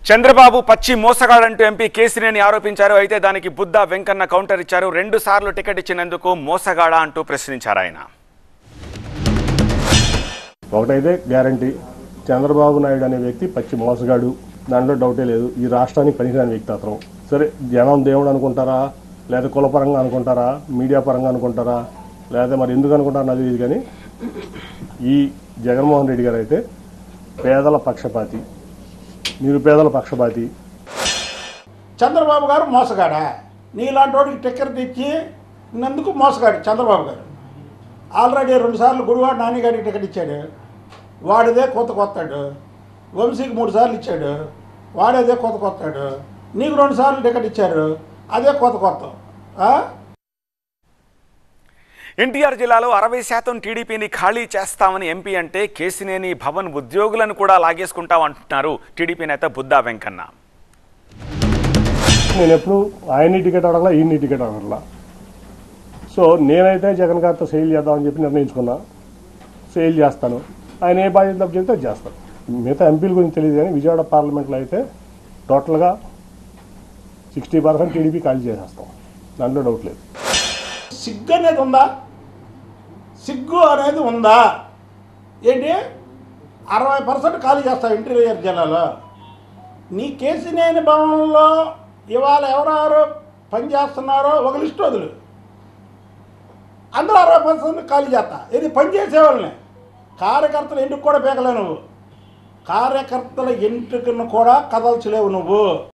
చంద్రబాబు పచ్చి మోసగాడంటూ ఎంపీ కేసినేని ఆరోపించారు అయితే దానికి బుద్ధ వెంకన్న కౌంటర్ ఇచ్చారు రెండు సార్లు టికెట్ ఇచ్చినందుకు మోసగాడా అంటూ ప్రశ్నించారు ఆయన ఒకటైతే గ్యారంటీ చంద్రబాబు నాయుడు అనే వ్యక్తి పచ్చి మోసగాడు దాంట్లో డౌటే లేదు ఈ రాష్ట్రానికి పనికిరాని వ్యక్తి అతను సరే జనం దేవుడు అనుకుంటారా లేదా కులపరంగా అనుకుంటారా మీడియా పరంగా అనుకుంటారా లేదా మరి ఎందుకు అనుకుంటారా నాకు తెలియదు కానీ ఈ జగన్మోహన్ రెడ్డి గారు అయితే పేదల పక్షపాతి నిరుపేదల పక్షపాతి చంద్రబాబు గారు మోసగాడా నీలాంటి వాడికి టిక్కెట్ ఇచ్చి నందుకు మోసగాడు చంద్రబాబు గారు ఆల్రెడీ రెండుసార్లు గుడివాడు నానిగారికి టికెట్ ఇచ్చాడు వాడిదే కొత్త కొత్తాడు వంశీకి మూడు సార్లు ఇచ్చాడు వాడేదే కొత్త కొత్తాడు నీకు రెండు సార్లు టికెట్ ఇచ్చారు అదే కొత్త కొత్త ఆ? ఎన్టీఆర్ జిల్లాలో అరవై శాతం టీడీపీని ఖాళీ చేస్తామని ఎంపీ అంటే కేసినేని భవన్ ఉద్యోగులను కూడా లాగేసుకుంటామంటున్నారు టీడీపీ నేత బుద్ధా వెంకన్న నేను ఎప్పుడు ఆయన్ని టికెట్ అడగలా ఈయన్ని టికెట్ అడగలా సో నేనైతే జగన్ గారితో సెయిల్ చేద్దామని చెప్పి నిర్ణయించుకున్నా సెయిల్ చేస్తాను ఆయన ఏ బాధ్యత తప్పు చెప్తే అది చేస్తాను మిగతా ఎంపీల గురించి తెలియదు కానీ విజయవాడ పార్లమెంట్లో అయితే టోటల్గా సిక్స్టీ పర్సెంట్ టీడీపీ ఖాళీ చేసేస్తాం దాంట్లో డౌట్ లేదు సిగ్గు అనేది ఉందా సిగ్గు అనేది ఉందా ఏంటి అరవై పర్సెంట్ ఖాళీ చేస్తావు ఇంటీరియర్ జిల్లాలో నీ కేసినేని భవనంలో ఇవాళ ఎవరెవరు పనిచేస్తున్నారో ఒక లిస్ట్ వదులు అందరూ అరవై పర్సెంట్ ఖాళీ చేస్తా ఇది పని చేసేవాళ్ళని కార్యకర్తలు ఇంటికి కూడా పీకలేవు నువ్వు కార్యకర్తల ఇంటికి కూడా కదల్చలేవు నువ్వు